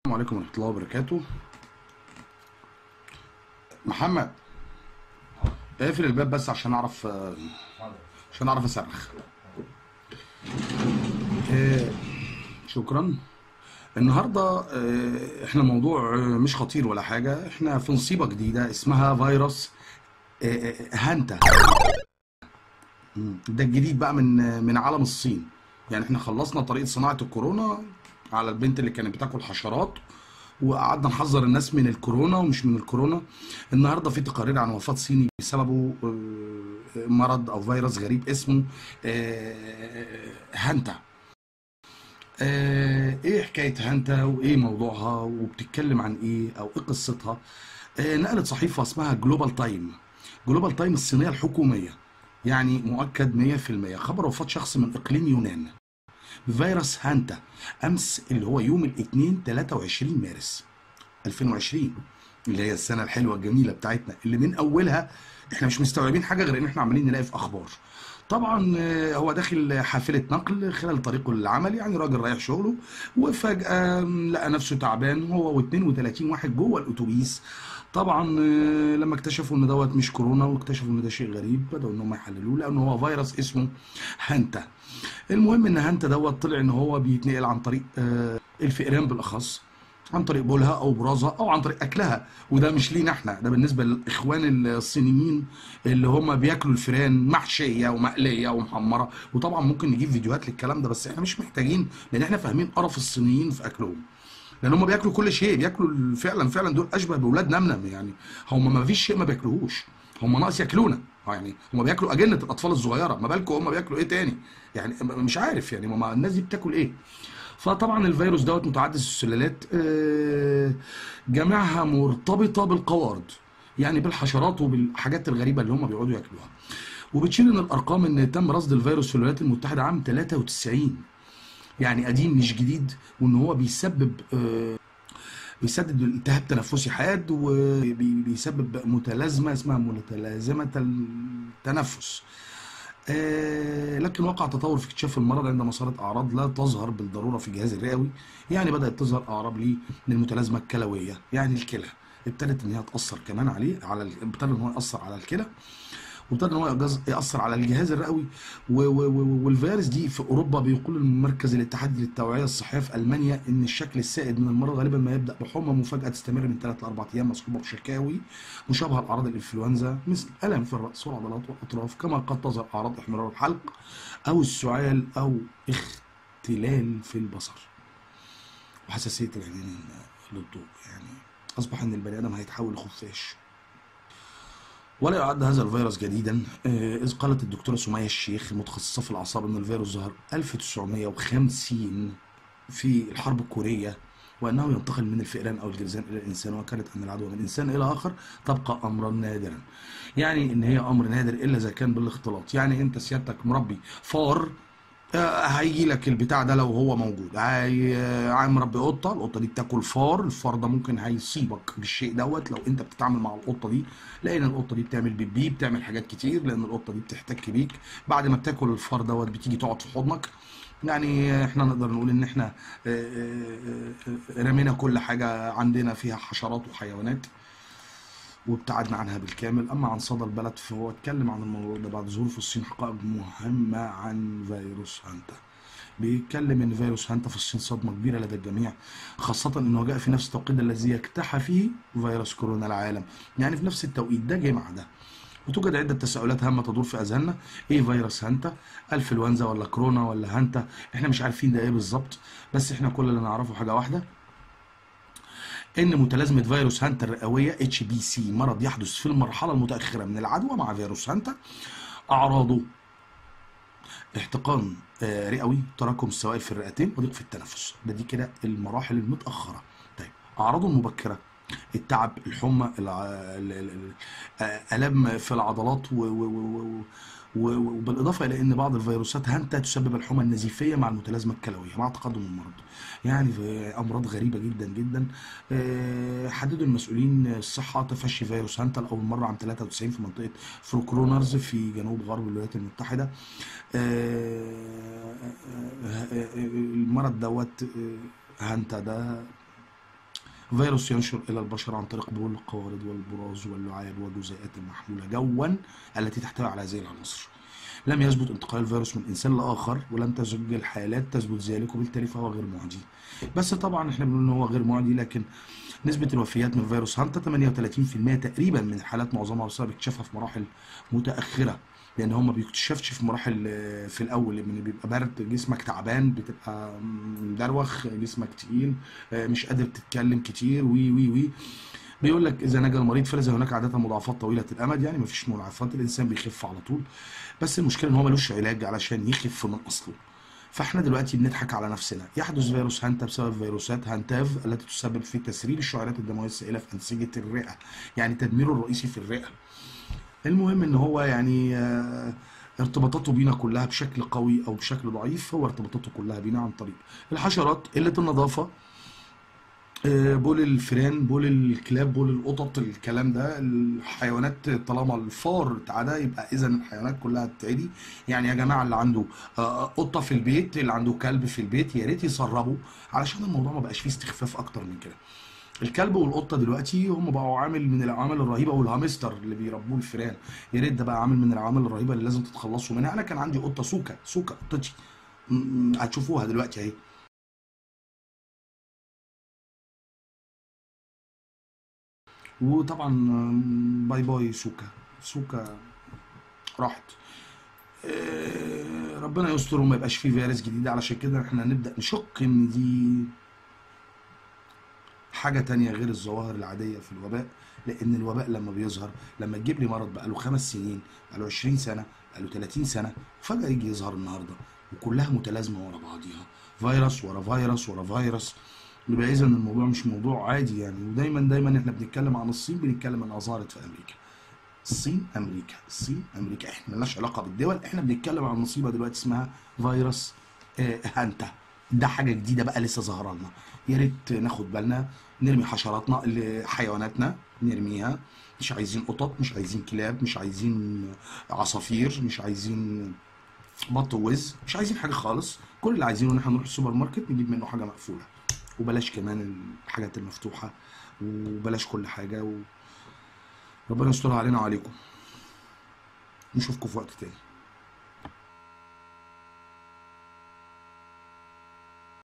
السلام عليكم ورحمة الله وبركاته محمد اقفل الباب بس عشان اعرف آه، عشان اعرف اصرخ آه، شكرا النهارده آه، احنا موضوع آه، مش خطير ولا حاجة احنا في مصيبة جديدة اسمها فيروس آه، آه، هانتا مم. ده الجديد بقى من من عالم الصين يعني احنا خلصنا طريقة صناعة الكورونا على البنت اللي كانت بتاكل حشرات وقعدنا نحذر الناس من الكورونا ومش من الكورونا النهارده في تقارير عن وفاة صيني بسببه آه، مرض او فيروس غريب اسمه آه، هانتا آه، ايه حكاية هانتا وايه موضوعها وبتتكلم عن ايه او ايه قصتها آه، نقلت صحيفة اسمها جلوبال تايم جلوبال تايم الصينية الحكومية يعني مؤكد 100% خبر وفاة شخص من اقليم يونان بفيروس هانتا امس اللي هو يوم الاثنين 23 مارس 2020 اللي هي السنه الحلوه الجميله بتاعتنا اللي من اولها احنا مش مستوعبين حاجه غير ان احنا عمالين نلاقي في اخبار طبعا آه، هو داخل حافله نقل خلال طريقه للعمل يعني راجل رايح شغله وفجاه لقى نفسه تعبان هو و32 واحد جوه الاتوبيس طبعا آه، لما اكتشفوا ان دوت مش كورونا واكتشفوا ان ده شيء غريب بداوا ان هم يحللوه لان هو فيروس اسمه هانتا المهم ان هانتا دوت طلع ان هو بيتنقل عن طريق آه، الفئران بالاخص عن طريق بولها او برازها او عن طريق اكلها وده مش لينا احنا ده بالنسبه للاخوان الصينيين اللي هم بياكلوا الفئران محشيه ومقليه ومحمره وطبعا ممكن نجيب فيديوهات للكلام ده بس احنا مش محتاجين لان احنا فاهمين قرف الصينيين في اكلهم لان هم بياكلوا كل شيء بياكلوا فعلا فعلا دول اشبه باولاد نمنم يعني هم ما فيش شيء ما بياكلوهوش هم ناقص ياكلونا آه يعني هم بياكلوا اجنه الاطفال الصغيره ما بالكم هم بياكلوا ايه تاني يعني مش عارف يعني هم الناس دي بتاكل ايه فطبعا الفيروس دوت متعدد السلالات آه، جميعها مرتبطه بالقوارض يعني بالحشرات وبالحاجات الغريبه اللي هم بيقعدوا ياكلوها وبتشير ان الارقام ان تم رصد الفيروس في الولايات المتحده عام 93 يعني قديم مش جديد وان هو بيسبب آه، بيسبب التهاب تنفسي حاد وبيسبب متلازمه اسمها متلازمه التنفس آه، لكن وقع تطور في اكتشاف المرض عندما صارت اعراض لا تظهر بالضروره في الجهاز الرئوي يعني بدات تظهر اعراض ليه للمتلازمه الكلويه يعني الكلى ابتدت ان هي تاثر كمان عليه على ال- ابتدى ان هو ياثر على الكلى وابتدى ان هو يجز- ياثر على الجهاز الرئوي و- و- و- والفيروس دي في اوروبا بيقول المركز الاتحادي للتوعيه الصحيه في المانيا ان الشكل السائد من المرض غالبا ما يبدا بحمى مفاجاه تستمر من 3 ل 4 ايام مصحوبه بشكاوي مشابهه لاعراض الانفلونزا مثل الم في الراس والعضلات والاطراف كما قد تظهر اعراض احمرار الحلق او السعال او اختلال في البصر وحساسيه العينين للضوء يعني اصبح ان البني ادم هيتحول لخفاش ولا يعد هذا الفيروس جديدا آه، إذ قالت الدكتورة سمية الشيخ متخصصة في الأعصاب أن الفيروس ظهر 1950 في الحرب الكورية وأنه ينتقل من الفئران أو الجرذان إلى الإنسان وكانت أن العدوى من إنسان إلى آخر تبقى أمرا نادرا يعني إن هي أمر نادر إلا إذا كان بالاختلاط يعني أنت سيادتك مربي فار آه، هيجي لك البتاع ده لو هو موجود هي آه، مربي قطه القطه دي بتاكل فار الفار ده ممكن هيصيبك بالشيء دوت لو انت بتتعامل مع القطه دي لان القطه دي بتعمل بيبي بتعمل حاجات كتير لان القطه دي بتحتك بيك بعد ما بتاكل الفار دوت بتيجي تقعد في حضنك يعني احنا نقدر نقول ان احنا آه، آه، آه، رمينا كل حاجه عندنا فيها حشرات وحيوانات وابتعدنا عنها بالكامل اما عن صدى البلد فهو اتكلم عن الموضوع ده بعد ظهور في الصين حقائق مهمه عن فيروس هانتا بيتكلم ان فيروس هانتا في الصين صدمه كبيره لدى الجميع خاصه انه جاء في نفس التوقيت الذي يجتاح فيه فيروس كورونا العالم يعني في نفس التوقيت ده جه مع ده وتوجد عدة تساؤلات هامة تدور في أذهاننا إيه فيروس هانتا؟ أنفلونزا ولا كورونا ولا هانتا؟ إحنا مش عارفين ده إيه بالظبط بس إحنا كل اللي نعرفه حاجة واحدة ان متلازمه فيروس هانتا الرئويه اتش بي سي مرض يحدث في المرحله المتاخره من العدوى مع فيروس هانتا اعراضه احتقان آه، رئوي تراكم السوائل في الرئتين وضيق في التنفس ده دي كده المراحل المتاخره طيب اعراضه المبكره التعب الحمى الع- ال- ال- ال- آه، الام في العضلات و- و- و- و- و- وبالاضافه الى ان بعض الفيروسات هانتا تسبب الحمى النزيفيه مع المتلازمه الكلويه مع تقدم المرض يعني في امراض غريبه جدا جدا آه، حددوا المسؤولين الصحه تفشي فيروس هانتا لاول مره عام 93 في منطقه فروكرونرز في جنوب غرب الولايات المتحده آه، آه، آه، المرض دوت آه، هانتا ده فيروس ينشر الى البشر عن طريق بول القوارض والبراز واللعاب والجزيئات المحموله جوا التي تحتوي على هذه العناصر لم يثبت انتقال الفيروس من انسان لاخر ولم تسجل حالات تثبت ذلك وبالتالي فهو غير معدي بس طبعا احنا بنقول ان هو غير معدي لكن نسبة الوفيات من فيروس هانتا 38% تقريبا من الحالات معظمها بسبب اكتشافها في مراحل متأخرة لان هو ما بيكتشفش في مراحل آه، في الاول لما بيبقى برد جسمك تعبان بتبقى مدروخ جسمك تقيل آه، مش قادر تتكلم كتير وي وي وي بيقول لك اذا نجا المريض فليس هناك عاده مضاعفات طويله الامد يعني مفيش مضاعفات الانسان بيخف على طول بس المشكله ان هو ملوش علاج علشان يخف من اصله فاحنا دلوقتي بنضحك على نفسنا يحدث فيروس هانتا بسبب فيروسات هانتاف التي تسبب في تسريب الشعيرات الدمويه السائله في انسجه الرئه يعني تدميره الرئيسي في الرئه المهم ان هو يعني آه، ارتباطاته بينا كلها بشكل قوي او بشكل ضعيف هو ارتباطاته كلها بينا عن طريق الحشرات قله النظافه آه، بول الفئران بول الكلاب بول القطط الكلام ده الحيوانات طالما الفار اتعدى يبقى اذا الحيوانات كلها تتعدي يعني يا جماعه اللي عنده آه، قطه في البيت اللي عنده كلب في البيت يا ريت يسربوا علشان الموضوع ما بقاش فيه استخفاف اكتر من كده الكلب والقطه دلوقتي هم بقوا عامل من العوامل الرهيبه والهامستر اللي بيربوه الفئران يا ريت ده بقى عامل من العوامل الرهيبه اللي لازم تتخلصوا منها انا كان عندي قطه سوكا سوكا قطتي م- م- هتشوفوها دلوقتي اهي وطبعا آم، باي باي سوكا سوكا راحت آه، ربنا يستر وما يبقاش فيه فيروس جديد علشان كده احنا نبدأ نشك ان دي حاجة تانية غير الظواهر العادية في الوباء لأن الوباء لما بيظهر لما تجيب لي مرض بقاله خمس سنين بقاله 20 سنة بقاله 30 سنة وفجأة يجي يظهر النهاردة وكلها متلازمة ورا بعضيها فيروس ورا فيروس ورا فيروس يبقى إذا الموضوع مش موضوع عادي يعني ودايما دايما احنا بنتكلم عن الصين بنتكلم انها ظهرت في أمريكا الصين أمريكا الصين أمريكا احنا ملناش علاقة بالدول احنا بنتكلم عن مصيبة دلوقتي اسمها فيروس آه، هانتا ده حاجة جديدة بقى لسه ظاهرة لنا يا ريت ناخد بالنا نرمي حشراتنا اللي حيواناتنا نرميها مش عايزين قطط مش عايزين كلاب مش عايزين عصافير مش عايزين بط ووز مش عايزين حاجة خالص كل اللي عايزينه ان احنا نروح السوبر ماركت نجيب منه حاجة مقفولة وبلاش كمان الحاجات المفتوحة وبلاش كل حاجة وربنا يسترها علينا وعليكم نشوفكم في وقت تاني